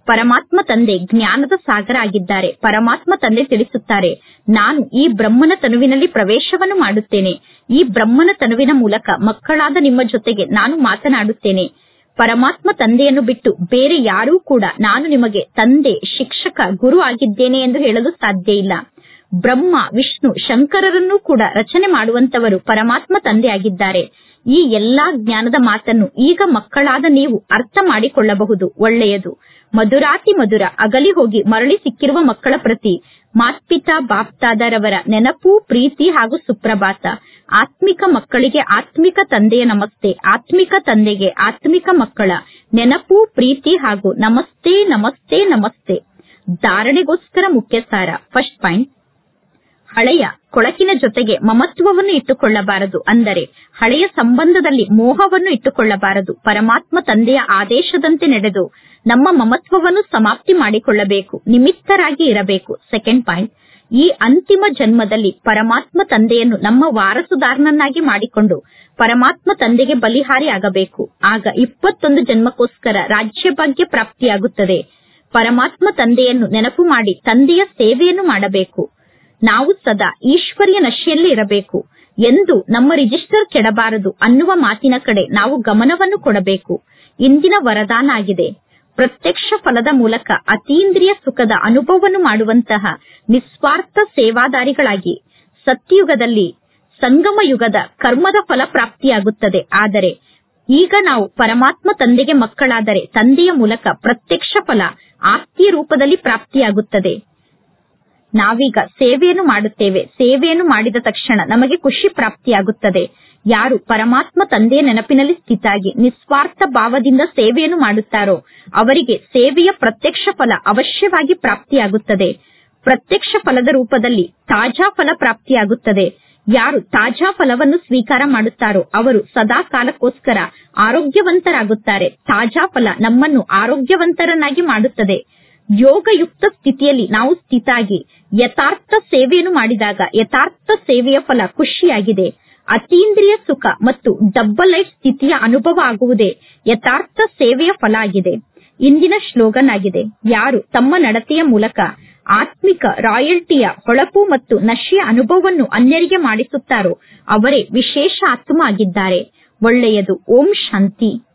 [SPEAKER 1] ಪರಮಾತ್ಮ ತಂದೆ ಜ್ಞಾನದ ಸಾಗರ ಆಗಿದ್ದಾರೆ ಪರಮಾತ್ಮ ತಂದೆ ತಿಳಿಸುತ್ತಾರೆ ನಾನು ಈ ಬ್ರಹ್ಮನ ತನುವಿನಲ್ಲಿ ಪ್ರವೇಶವನ್ನು ಮಾಡುತ್ತೇನೆ ಈ ಬ್ರಹ್ಮನ ತನುವಿನ ಮೂಲಕ ಮಕ್ಕಳಾದ ನಿಮ್ಮ ಜೊತೆಗೆ ನಾನು ಮಾತನಾಡುತ್ತೇನೆ ಪರಮಾತ್ಮ ತಂದೆಯನ್ನು ಬಿಟ್ಟು ಬೇರೆ ಯಾರೂ ಕೂಡ ನಾನು ನಿಮಗೆ ತಂದೆ ಶಿಕ್ಷಕ ಗುರು ಆಗಿದ್ದೇನೆ ಎಂದು ಹೇಳಲು ಸಾಧ್ಯ ಇಲ್ಲ ಬ್ರಹ್ಮ ವಿಷ್ಣು ಶಂಕರರನ್ನೂ ಕೂಡ ರಚನೆ ಮಾಡುವಂತವರು ಪರಮಾತ್ಮ ತಂದೆ ಆಗಿದ್ದಾರೆ ಈ ಎಲ್ಲಾ ಜ್ಞಾನದ ಮಾತನ್ನು ಈಗ ಮಕ್ಕಳಾದ ನೀವು ಅರ್ಥ ಮಾಡಿಕೊಳ್ಳಬಹುದು ಒಳ್ಳೆಯದು ಮಧುರಾತಿ ಮಧುರ ಅಗಲಿ ಹೋಗಿ ಮರಳಿ ಸಿಕ್ಕಿರುವ ಮಕ್ಕಳ ಪ್ರತಿ ಮಾತ್ಪಿತಾ ಬಾಪ್ತಾದರವರ ನೆನಪು ಪ್ರೀತಿ ಹಾಗೂ ಸುಪ್ರಭಾತ ಆತ್ಮಿಕ ಮಕ್ಕಳಿಗೆ ಆತ್ಮಿಕ ತಂದೆಯ ನಮಸ್ತೆ ಆತ್ಮಿಕ ತಂದೆಗೆ ಆತ್ಮಿಕ ಮಕ್ಕಳ ನೆನಪು ಪ್ರೀತಿ ಹಾಗೂ ನಮಸ್ತೆ ನಮಸ್ತೆ ನಮಸ್ತೆ ಧಾರಣೆಗೋಸ್ಕರ ಮುಖ್ಯ ಸಾರ ಫಸ್ಟ್ ಪಾಯಿಂಟ್ ಹಳೆಯ ಕೊಳಕಿನ ಜೊತೆಗೆ ಮಮತ್ವವನ್ನು ಇಟ್ಟುಕೊಳ್ಳಬಾರದು ಅಂದರೆ ಹಳೆಯ ಸಂಬಂಧದಲ್ಲಿ ಮೋಹವನ್ನು ಇಟ್ಟುಕೊಳ್ಳಬಾರದು ಪರಮಾತ್ಮ ತಂದೆಯ ಆದೇಶದಂತೆ ನಡೆದು ನಮ್ಮ ಮಮತ್ವವನ್ನು ಸಮಾಪ್ತಿ ಮಾಡಿಕೊಳ್ಳಬೇಕು ನಿಮಿತ್ತರಾಗಿ ಇರಬೇಕು ಸೆಕೆಂಡ್ ಪಾಯಿಂಟ್ ಈ ಅಂತಿಮ ಜನ್ಮದಲ್ಲಿ ಪರಮಾತ್ಮ ತಂದೆಯನ್ನು ನಮ್ಮ ವಾರಸುದಾರನನ್ನಾಗಿ ಮಾಡಿಕೊಂಡು ಪರಮಾತ್ಮ ತಂದೆಗೆ ಬಲಿಹಾರಿ ಆಗಬೇಕು ಆಗ ಇಪ್ಪತ್ತೊಂದು ಜನ್ಮಕ್ಕೋಸ್ಕರ ರಾಜ್ಯಭಾಗ್ಯ ಪ್ರಾಪ್ತಿಯಾಗುತ್ತದೆ ಪರಮಾತ್ಮ ತಂದೆಯನ್ನು ನೆನಪು ಮಾಡಿ ತಂದೆಯ ಸೇವೆಯನ್ನು ಮಾಡಬೇಕು ನಾವು ಸದಾ ಈಶ್ವರ್ಯ ನಶೆಯಲ್ಲಿ ಇರಬೇಕು ಎಂದು ನಮ್ಮ ರಿಜಿಸ್ಟರ್ ಕೆಡಬಾರದು ಅನ್ನುವ ಮಾತಿನ ಕಡೆ ನಾವು ಗಮನವನ್ನು ಕೊಡಬೇಕು ಇಂದಿನ ವರದಾನ ಆಗಿದೆ ಪ್ರತ್ಯಕ್ಷ ಫಲದ ಮೂಲಕ ಅತೀಂದ್ರಿಯ ಸುಖದ ಅನುಭವವನ್ನು ಮಾಡುವಂತಹ ನಿಸ್ವಾರ್ಥ ಸೇವಾದಾರಿಗಳಾಗಿ ಸತ್ಯಯುಗದಲ್ಲಿ ಸಂಗಮ ಯುಗದ ಕರ್ಮದ ಫಲ ಪ್ರಾಪ್ತಿಯಾಗುತ್ತದೆ ಆದರೆ ಈಗ ನಾವು ಪರಮಾತ್ಮ ತಂದೆಗೆ ಮಕ್ಕಳಾದರೆ ತಂದೆಯ ಮೂಲಕ ಪ್ರತ್ಯಕ್ಷ ಫಲ ಆಸ್ತಿಯ ರೂಪದಲ್ಲಿ ಪ್ರಾಪ್ತಿಯಾಗುತ್ತದೆ ನಾವೀಗ ಸೇವೆಯನ್ನು ಮಾಡುತ್ತೇವೆ ಸೇವೆಯನ್ನು ಮಾಡಿದ ತಕ್ಷಣ ನಮಗೆ ಖುಷಿ ಪ್ರಾಪ್ತಿಯಾಗುತ್ತದೆ ಯಾರು ಪರಮಾತ್ಮ ತಂದೆಯ ನೆನಪಿನಲ್ಲಿ ಸ್ಥಿತಾಗಿ ನಿಸ್ವಾರ್ಥ ಭಾವದಿಂದ ಸೇವೆಯನ್ನು ಮಾಡುತ್ತಾರೋ ಅವರಿಗೆ ಸೇವೆಯ ಪ್ರತ್ಯಕ್ಷ ಫಲ ಅವಶ್ಯವಾಗಿ ಪ್ರಾಪ್ತಿಯಾಗುತ್ತದೆ ಪ್ರತ್ಯಕ್ಷ ಫಲದ ರೂಪದಲ್ಲಿ ತಾಜಾ ಫಲ ಪ್ರಾಪ್ತಿಯಾಗುತ್ತದೆ ಯಾರು ತಾಜಾ ಫಲವನ್ನು ಸ್ವೀಕಾರ ಮಾಡುತ್ತಾರೋ ಅವರು ಸದಾ ಕಾಲಕ್ಕೋಸ್ಕರ ಆರೋಗ್ಯವಂತರಾಗುತ್ತಾರೆ ತಾಜಾ ಫಲ ನಮ್ಮನ್ನು ಆರೋಗ್ಯವಂತರನ್ನಾಗಿ ಮಾಡುತ್ತದೆ ಯೋಗಯುಕ್ತ ಸ್ಥಿತಿಯಲ್ಲಿ ನಾವು ಸ್ಥಿತಾಗಿ ಯಥಾರ್ಥ ಸೇವೆಯನ್ನು ಮಾಡಿದಾಗ ಯಥಾರ್ಥ ಸೇವೆಯ ಫಲ ಖುಷಿಯಾಗಿದೆ ಅತೀಂದ್ರಿಯ ಸುಖ ಮತ್ತು ಡಬ್ಬಲ್ ಲೈಟ್ ಸ್ಥಿತಿಯ ಅನುಭವ ಆಗುವುದೇ ಯಥಾರ್ಥ ಸೇವೆಯ ಫಲ ಆಗಿದೆ ಇಂದಿನ ಶ್ಲೋಗನ್ ಆಗಿದೆ ಯಾರು ತಮ್ಮ ನಡತೆಯ ಮೂಲಕ ಆತ್ಮಿಕ ರಾಯಲ್ಟಿಯ ಹೊಳಪು ಮತ್ತು ನಶೆಯ ಅನುಭವವನ್ನು ಅನ್ಯರಿಗೆ ಮಾಡಿಸುತ್ತಾರೋ ಅವರೇ ವಿಶೇಷ ಆತ್ಮ ಆಗಿದ್ದಾರೆ ಒಳ್ಳೆಯದು ಓಂ ಶಾಂತಿ